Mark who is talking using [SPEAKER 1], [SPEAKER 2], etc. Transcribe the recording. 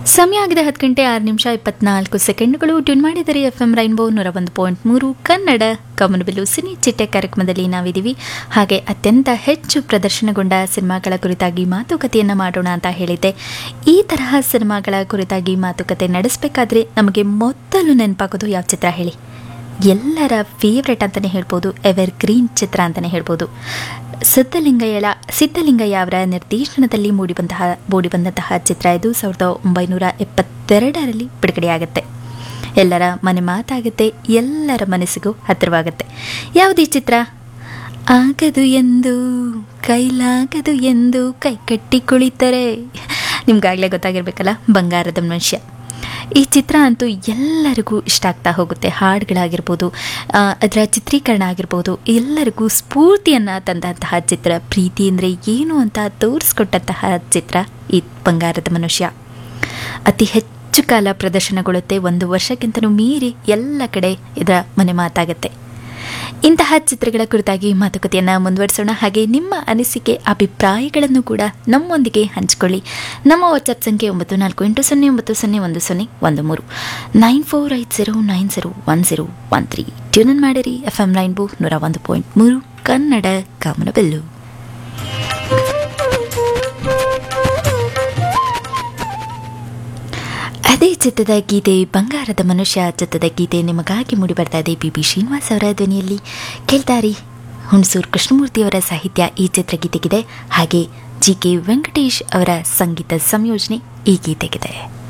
[SPEAKER 1] ಸಮಯ ಆಗಿದೆ ಹತ್ತು ಗಂಟೆ ಆರು ನಿಮಿಷ ಇಪ್ಪತ್ನಾಲ್ಕು ಸೆಕೆಂಡ್ಗಳು ಟ್ಯೂನ್ ಮಾಡಿದರೆ ಎಫ್ ಎಂ ರೈನ್ಬೋ ನೂರ ಒಂದು ಪಾಯಿಂಟ್ ಮೂರು ಕನ್ನಡ ಕಮನಬಿಲ್ಲು ಸಿನಿ ಚಿಟ್ಟೆ ಕಾರ್ಯಕ್ರಮದಲ್ಲಿ ನಾವಿದ್ದೀವಿ ಹಾಗೆ ಅತ್ಯಂತ ಹೆಚ್ಚು ಪ್ರದರ್ಶನಗೊಂಡ ಸಿನಿಮಾಗಳ ಕುರಿತಾಗಿ ಮಾತುಕತೆಯನ್ನು ಮಾಡೋಣ ಅಂತ ಹೇಳಿದ್ದೆ ಈ ತರಹ ಸಿನಿಮಾಗಳ ಕುರಿತಾಗಿ ಮಾತುಕತೆ ನಡೆಸಬೇಕಾದ್ರೆ ನಮಗೆ ಮೊದಲು ನೆನಪಾಗೋದು ಯಾವ ಚಿತ್ರ ಹೇಳಿ ಎಲ್ಲರ ಫೇವ್ರೆಟ್ ಅಂತಲೇ ಹೇಳ್ಬೋದು ಎವರ್ ಗ್ರೀನ್ ಚಿತ್ರ ಅಂತಲೇ ಹೇಳ್ಬೋದು ಸಿದ್ಧಲಿಂಗಯ್ಯ ಸಿದ್ಧಲಿಂಗಯ್ಯ ಅವರ ನಿರ್ದೇಶನದಲ್ಲಿ ಮೂಡಿಬಂತಹ ಮೂಡಿಬಂದಂತಹ ಚಿತ್ರ ಇದು ಸಾವಿರದ ಒಂಬೈನೂರ ಎಪ್ಪತ್ತೆರಡರಲ್ಲಿ ಬಿಡುಗಡೆಯಾಗುತ್ತೆ ಎಲ್ಲರ ಮನೆ ಮಾತಾಗುತ್ತೆ ಎಲ್ಲರ ಮನಸ್ಸಿಗೂ ಹತ್ತಿರವಾಗುತ್ತೆ ಯಾವುದೀ ಚಿತ್ರ ಆಗದು ಎಂದು ಕೈಲಾಗದು ಎಂದು ಕೈ ಕಟ್ಟಿ ಕುಳಿತರೆ ನಿಮ್ಗಾಗಲೇ ಗೊತ್ತಾಗಿರ್ಬೇಕಲ್ಲ ಬಂಗಾರದ ಮನುಷ್ಯ ಈ ಚಿತ್ರ ಅಂತೂ ಎಲ್ಲರಿಗೂ ಇಷ್ಟ ಆಗ್ತಾ ಹೋಗುತ್ತೆ ಹಾಡುಗಳಾಗಿರ್ಬೋದು ಅದರ ಚಿತ್ರೀಕರಣ ಆಗಿರ್ಬೋದು ಎಲ್ಲರಿಗೂ ಸ್ಫೂರ್ತಿಯನ್ನು ತಂದಂತಹ ಚಿತ್ರ ಪ್ರೀತಿ ಅಂದರೆ ಏನು ಅಂತ ತೋರಿಸ್ಕೊಟ್ಟಂತಹ ಚಿತ್ರ ಈ ಬಂಗಾರದ ಮನುಷ್ಯ ಅತಿ ಹೆಚ್ಚು ಕಾಲ ಪ್ರದರ್ಶನಗೊಳ್ಳುತ್ತೆ ಒಂದು ವರ್ಷಕ್ಕಿಂತಲೂ ಮೀರಿ ಎಲ್ಲ ಕಡೆ ಇದರ ಮನೆ ಮಾತಾಗುತ್ತೆ ಇಂತಹ ಚಿತ್ರಗಳ ಕುರಿತಾಗಿ ಮಾತುಕತೆಯನ್ನು ಮುಂದುವರಿಸೋಣ ಹಾಗೆ ನಿಮ್ಮ ಅನಿಸಿಕೆ ಅಭಿಪ್ರಾಯಗಳನ್ನು ಕೂಡ ನಮ್ಮೊಂದಿಗೆ ಹಂಚಿಕೊಳ್ಳಿ ನಮ್ಮ ವಾಟ್ಸಪ್ ಸಂಖ್ಯೆ ಒಂಬತ್ತು ನಾಲ್ಕು ಎಂಟು ಸೊನ್ನೆ ಒಂಬತ್ತು ಸೊನ್ನೆ ಒಂದು ಸೊನ್ನೆ ಒಂದು ಮೂರು nine four eight zero nine zero one zero one three tune in ಮಾಡಿರಿ ಎಫ್ ಎಂ ರೈನ್ಬೋ ನೂರ ಒಂದು ಪಾಯಿಂಟ್ ಮೂರು ಕನ್ನಡ ಕಾಮನಬೆಲ್ಲು ಅದೇ ಚಿತ್ರದ ಗೀತೆ ಬಂಗಾರದ ಮನುಷ್ಯ ಚಿತ್ರದ ಗೀತೆ ನಿಮಗಾಗಿ ಮೂಡಿ ಬರ್ತಾ ಇದೆ ಬಿ ಬಿ ಶ್ರೀನಿವಾಸ್ ಅವರ ಧ್ವನಿಯಲ್ಲಿ ಕೇಳ್ತಾರಿ ಹುಣಸೂರು ಕೃಷ್ಣಮೂರ್ತಿಯವರ ಸಾಹಿತ್ಯ ಈ ಚಿತ್ರಗೀತೆಗಿದೆ ಹಾಗೆ ಜಿ ಕೆ ವೆಂಕಟೇಶ್ ಅವರ ಸಂಗೀತ ಸಂಯೋಜನೆ ಈ ಗೀತೆಗಿದೆ